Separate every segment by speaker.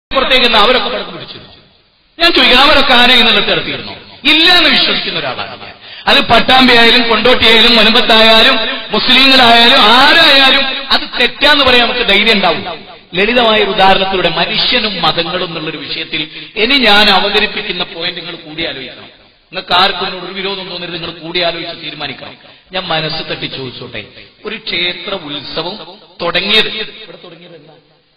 Speaker 1: പുറത്തേക്ക് നിന്ന് അവരൊക്കെ പടക്കം പിടിച്ചു ഞാൻ ചോദിക്കണം അവരൊക്കെ ആന എന്നുള്ളത് നടത്തിയിരുന്നോ ഇല്ല എന്ന് വിശ്വസിക്കുന്ന ഒരാളാണ് ഞാൻ അത് പട്ടാമ്പി ആയാലും കൊണ്ടോട്ടിയായാലും മുനമ്പത്തായാലും മുസ്ലിങ്ങളായാലും ആരായാലും അത് തെറ്റാന്ന് പറയാൻ നമുക്ക് ധൈര്യം ഉണ്ടാവും ലളിതമായ ഒരു ഉദാഹരണത്തിലൂടെ മനുഷ്യനും മതങ്ങളും എന്നുള്ളൊരു വിഷയത്തിൽ ഇനി ഞാൻ അവതരിപ്പിക്കുന്ന പോയിന്റ് നിങ്ങൾ കൂടി ആലോചിക്കണം നിങ്ങൾക്ക് ആർക്കും എന്നോട് ഒരു വിരോധം തോന്നരുത് നിങ്ങൾ കൂടി ആലോചിച്ച് തീരുമാനിക്കണം ഞാൻ മനസ്സ് തട്ടി ചോദിച്ചോട്ടെ ഒരു ക്ഷേത്ര ഉത്സവം തുടങ്ങിയത് ഇവിടെ തുടങ്ങിയത് എന്നാ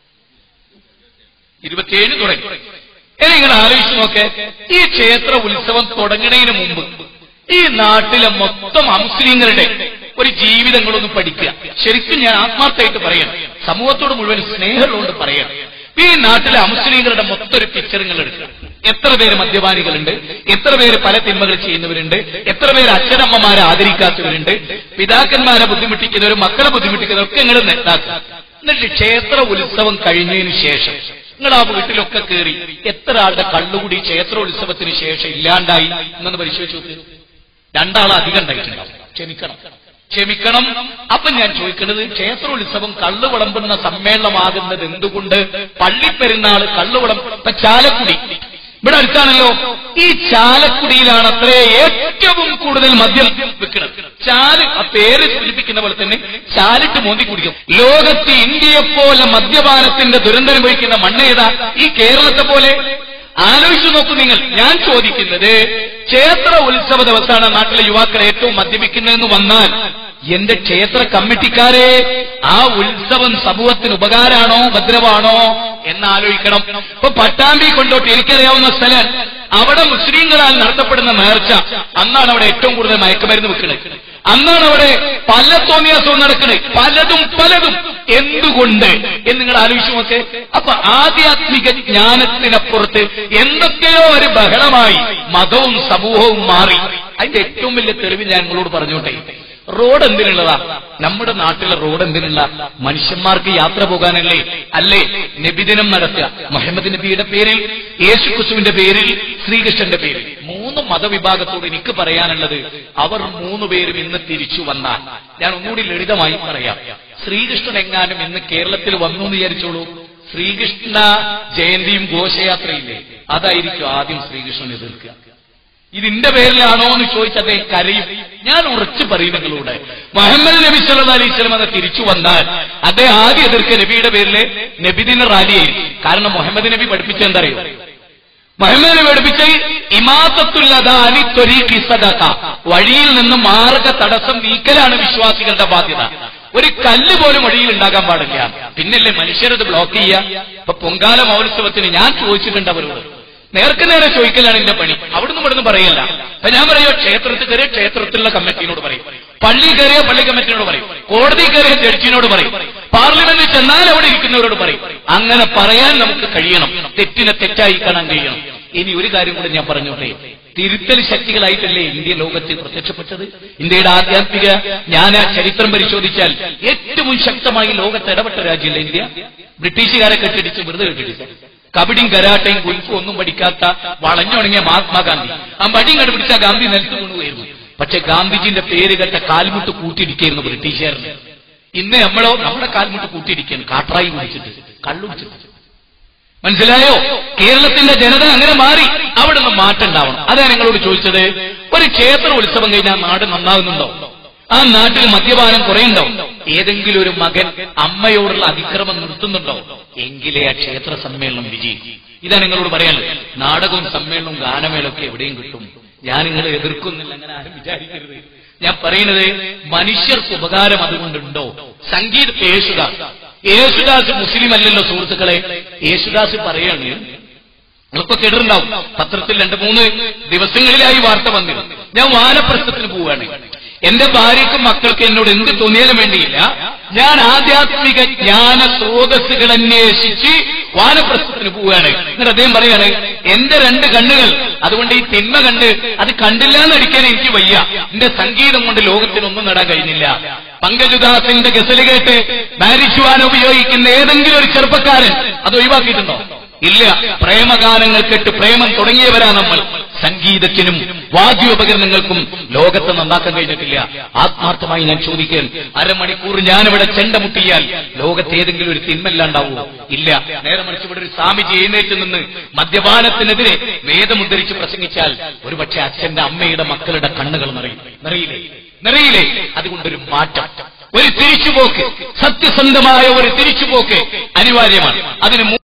Speaker 1: ഇരുപത്തിയേഴ് തുടങ്ങി ഇനി നിങ്ങൾ ആലോചിച്ച് നോക്കെ ഈ ക്ഷേത്ര ഉത്സവം തുടങ്ങുന്നതിന് മുമ്പ് ഈ നാട്ടിലെ മൊത്തം അമുസ്ലിങ്ങളുടെ ഒരു ജീവിതങ്ങളൊന്ന് പഠിക്കുക ശരിക്കും ഞാൻ ആത്മാർത്ഥമായിട്ട് പറയണം സമൂഹത്തോട് മുഴുവൻ സ്നേഹമുള്ളതുകൊണ്ട് പറയണം ഈ നാട്ടിലെ അമുസ്ലിങ്ങളുടെ മൊത്തം ഒരു പിക്ചർ നിങ്ങൾ എടുക്കുക എത്ര പേര് മദ്യപാനികളുണ്ട് എത്ര പേര് പല തിന്മകൾ ചെയ്യുന്നവരുണ്ട് എത്ര പേര് അച്ഛനമ്മമാരെ ആദരിക്കാത്തവരുണ്ട് പിതാക്കന്മാരെ ബുദ്ധിമുട്ടിക്കുന്നവരും മക്കളെ ബുദ്ധിമുട്ടിക്കുന്നവരൊക്കെ നിങ്ങൾ നെത്താക്കുക എന്നിട്ട് ക്ഷേത്ര ഉത്സവം കഴിഞ്ഞതിന് ശേഷം നിങ്ങൾ ആ വീട്ടിലൊക്കെ കയറി എത്ര ആളുടെ കള്ളുകൂടി ക്ഷേത്ര ഉത്സവത്തിന് ശേഷം ഇല്ലാണ്ടായി എന്നൊന്ന് പരിശോധിച്ച് നോക്ക് രണ്ടാൾ അധികം ഉണ്ടായിട്ടുണ്ടാവും ക്ഷമിക്കണം ക്ഷമിക്കണം അപ്പൊ ഞാൻ ചോദിക്കുന്നത് ക്ഷേത്ര ഉത്സവം കള്ളു വിളമ്പുന്ന സമ്മേളനമാകുന്നത് എന്തുകൊണ്ട് പള്ളിപ്പെരുന്നാൾ കള്ളു വിളം ഇപ്പൊ ചാലക്കുടി ഇവിടെ അടുത്താണല്ലോ ഈ ചാലക്കുടിയിലാണ് അത്രേ ഏറ്റവും കൂടുതൽ മദ്യം വെക്കുന്നത് ചാല് ആ പേര് സൂചിപ്പിക്കുന്ന പോലെ തന്നെ ചാലിട്ട് മോന്തി കുടിക്കും ലോകത്ത് ഇന്ത്യയെ പോലെ മദ്യപാനത്തിന്റെ ദുരന്തമനുഭവിക്കുന്ന മണ്ണേതാ ഈ കേരളത്തെ പോലെ ആലോചിച്ചു നോക്കൂ നിങ്ങൾ ഞാൻ ചോദിക്കുന്നത് ക്ഷേത്ര ഉത്സവ ദിവസമാണ് നാട്ടിലെ യുവാക്കൾ ഏറ്റവും മദ്യപിക്കുന്നതെന്ന് വന്നാൽ എന്റെ ക്ഷേത്ര കമ്മിറ്റിക്കാരെ ആ ഉത്സവം സമൂഹത്തിന് ഉപകാരമാണോ ഭദ്രമാണോ എന്നാലോചിക്കണം ഇപ്പൊ പട്ടാമ്പി കൊണ്ടോട്ട് എനിക്കറിയാവുന്ന സ്ഥലം അവിടെ മുസ്ലിങ്ങളാൽ നടത്തപ്പെടുന്ന നേർച്ച അന്നാണ് അവിടെ ഏറ്റവും കൂടുതൽ മയക്കുമരുന്ന് വെക്കുന്നത് അന്നാണ് അവിടെ പല തോന്നിയാസവും നടക്കുന്നത് പലതും പലതും എന്തുകൊണ്ട് എന്ന് നിങ്ങൾ ആലോചിച്ചു നോക്കെ അപ്പൊ ആധ്യാത്മിക ജ്ഞാനത്തിനപ്പുറത്ത് എന്തൊക്കെയോ ഒരു ബഹളമായി മതവും സമൂഹവും മാറി അതിന്റെ ഏറ്റവും വലിയ തെളിവ് ഞാൻ നിങ്ങളോട് പറഞ്ഞോട്ടെ റോഡ് എന്തിനുള്ളതാ നമ്മുടെ നാട്ടിലെ റോഡ് എന്തിനുള്ള മനുഷ്യന്മാർക്ക് യാത്ര പോകാനല്ലേ അല്ലേ നബിദിനം നടത്തുക മുഹമ്മദ് നബിയുടെ പേരിൽ യേശു ക്രിസ്തുവിന്റെ പേരിൽ ശ്രീകൃഷ്ണന്റെ പേരിൽ മൂന്ന് മതവിഭാഗത്തോട് എനിക്ക് പറയാനുള്ളത് അവർ മൂന്ന് പേരും ഇന്ന് തിരിച്ചു വന്നാൽ ഞാൻ ഒന്നുകൂടി ലളിതമായി പറയാം ശ്രീകൃഷ്ണൻ എങ്ങാനും ഇന്ന് കേരളത്തിൽ വന്നു എന്ന് വിചാരിച്ചോളൂ ശ്രീകൃഷ്ണ ജയന്തിയും ഘോഷയാത്രയില്ലേ അതായിരിക്കും ആദ്യം ശ്രീകൃഷ്ണൻ എതിർക്കുക ഇതിന്റെ പേരിലാണോ എന്ന് ചോദിച്ച് അദ്ദേഹം കരയും ഞാൻ ഉറച്ചു പറയും നിങ്ങളോട് മുഹമ്മദ് നബി സല്ലല്ലാഹു അലൈഹി വസല്ലം അത് തിരിച്ചു വന്നാൽ അദ്ദേഹം ആദ്യം എതിർക്കുക നബിയുടെ പേരില് നബിദിന റാലിയായിരിക്കും കാരണം മുഹമ്മദ് നബി പഠിപ്പിച്ച എന്തറിയോ മുഹമ്മദ് നബി പഠിപ്പിച്ച ഇമാസത്തുല്ലതാനി ത്വരീഖി സദഖ വഴിയിൽ നിന്ന് മാർഗ തടസ്സം നീക്കലാണ് വിശ്വാസികളുടെ ബാധ്യത ഒരു കല്ല് പോലും വഴിയിൽ ഉണ്ടാകാൻ പാടില്ല പിന്നല്ലേ മനുഷ്യരത് ബ്ലോക്ക് ചെയ്യുക ഇപ്പൊ പൊങ്കാല മഹോത്സവത്തിന് ഞാൻ ചോദിച്ചിട്ടുണ്ട് അവരോട് നേർക്ക് നേരെ ചോദിക്കലാണ് എന്റെ പണി അവിടുന്ന് ഇവിടുന്ന് പറയല്ല അപ്പൊ ഞാൻ പറയോ ക്ഷേത്രത്തിൽ കയറിയ ക്ഷേത്രത്തിലുള്ള കമ്മിറ്റിനോട് പറയും പള്ളി കയറിയ പള്ളി കമ്മിറ്റിനോട് പറയും കോടതി കയറിയ ജഡ്ജിനോട് പറയും പാർലമെന്റിൽ ചെന്നാൽ അവിടെ ഇരിക്കുന്നവരോട് പറയും അങ്ങനെ പറയാൻ നമുക്ക് കഴിയണം തെറ്റിനെ തെറ്റായി കാണാൻ കഴിയണം ഇനി ഒരു കാര്യം കൂടെ ഞാൻ പറഞ്ഞോട്ടെ തിരുത്തൽ ശക്തികളായിട്ടല്ലേ ഇന്ത്യ ലോകത്തിൽ പ്രത്യക്ഷപ്പെട്ടത് ഇന്ത്യയുടെ ആധ്യാത്മിക ജ്ഞാന ചരിത്രം പരിശോധിച്ചാൽ ഏറ്റവും ശക്തമായി ലോകത്ത് ഇടപെട്ട രാജ്യമല്ലേ ഇന്ത്യ ബ്രിട്ടീഷുകാരെ കെട്ടിടിച്ച് വെറുതെ കെട്ടിടിച്ചു കബഡിയും കരാട്ടയും കുൽഫും ഒന്നും പഠിക്കാത്ത വളഞ്ഞുണങ്ങിയ മഹാത്മാഗാന്ധി ആ മടിയും കണ്ടുപിടിച്ച ഗാന്ധി നിലത്ത് വീണുകയായിരുന്നു പക്ഷെ ഗാന്ധിജിന്റെ പേര് കേട്ട കാൽമുട്ട് കൂട്ടിയിരിക്കുകയായിരുന്നു ബ്രിട്ടീഷുകാരന് ഇന്ന് നമ്മളോ നമ്മുടെ കാൽമുട്ട് കൂട്ടിയിരിക്കുകയാണ് കാട്ടായി കുടിച്ചിട്ട് കള്ളുടിച്ചിട്ട് മനസ്സിലായോ കേരളത്തിന്റെ ജനത അങ്ങനെ മാറി അവിടെ നിന്ന് മാറ്റം ഉണ്ടാവണം അതാ നിങ്ങളോട് ചോദിച്ചത് ഒരു ക്ഷേത്ര ഉത്സവം കഴിഞ്ഞാൽ നാട് നന്നാകുന്നുണ്ടോ ആ നാട്ടിൽ മദ്യപാനം കുറയുണ്ടോ ഏതെങ്കിലും ഒരു മകൻ അമ്മയോടുള്ള അതിക്രമം നിർത്തുന്നുണ്ടോ എങ്കിലേ ആ ക്ഷേത്ര സമ്മേളനം വിജയിക്കും ഇതാ നിങ്ങളോട് പറയാനുള്ളത് നാടകവും സമ്മേളനവും ഗാനമേളൊക്കെ എവിടെയും കിട്ടും ഞാൻ നിങ്ങളെ എതിർക്കുന്നില്ല അങ്ങനെ ആരും വിചാരിക്കരുത് ഞാൻ പറയുന്നത് മനുഷ്യർക്ക് ഉപകാരം അതുകൊണ്ടുണ്ടോ സംഗീത യേശുദാസ് യേശുദാസ് മുസ്ലിം അല്ലല്ലോ സുഹൃത്തുക്കളെ യേശുദാസ് പറയാണ് നിങ്ങളൊക്കെ കേട്ടിട്ടുണ്ടാവും പത്രത്തിൽ രണ്ട് മൂന്ന് ദിവസങ്ങളിലായി വാർത്ത വന്നിരുന്നു ഞാൻ വാനപ്രസ്ഥത്തിന് പോവുകയാണ് എന്റെ ഭാര്യയ്ക്കും മക്കൾക്ക് എന്നോട് എന്ത് തോന്നിയാലും വേണ്ടിയില്ല ഞാൻ ആധ്യാത്മിക ജ്ഞാന സ്രോതസ്സുകൾ അന്വേഷിച്ച് വാനപ്രസ്ഥത്തിന് പോവുകയാണ് എന്നിട്ട് അദ്ദേഹം പറയാണ് എന്റെ രണ്ട് കണ്ണുകൾ അതുകൊണ്ട് ഈ തിന്മ കണ്ട് അത് കണ്ടില്ല എന്നടിക്കാൻ എനിക്ക് വയ്യ എന്റെ സംഗീതം കൊണ്ട് ലോകത്തിനൊന്നും നേടാൻ കഴിഞ്ഞില്ല പങ്കജുദാസിന്റെ ഗസല് കേട്ട് മാരിച്ചുവാൻ ഉപയോഗിക്കുന്ന ഏതെങ്കിലും ഒരു ചെറുപ്പക്കാരൻ അത് ഒഴിവാക്കിയിട്ടുണ്ടോ ഇല്ല പ്രേമഗാനങ്ങൾ കേട്ട് പ്രേമം തുടങ്ങിയവരാ നമ്മൾ സംഗീതത്തിനും വാദ്യോപകരണങ്ങൾക്കും ലോകത്തെ നന്നാക്കാൻ കഴിഞ്ഞിട്ടില്ല ആത്മാർത്ഥമായി ഞാൻ ചോദിക്കാൻ അരമണിക്കൂർ ഞാനിവിടെ ചെണ്ടമുട്ടിയാൽ ലോകത്ത് ഏതെങ്കിലും ഒരു തിന്മല്ലാണ്ടാവോ ഇല്ല നേരെ മറിച്ച് ഇവിടെ ഒരു സ്വാമിജി എഴുന്നേറ്റ് നിന്ന് മദ്യപാനത്തിനെതിരെ വേദമുദ്ധരിച്ച് പ്രസംഗിച്ചാൽ ഒരുപക്ഷെ അച്ഛന്റെ അമ്മയുടെ മക്കളുടെ കണ്ണുകൾ നിറയും നിറയില്ലേ നിറയില്ലേ അതുകൊണ്ടൊരു മാറ്റം ഒരു തിരിച്ചുപോക്ക് സത്യസന്ധമായ ഒരു തിരിച്ചുപോക്ക് അനിവാര്യമാണ് അതിന് മു-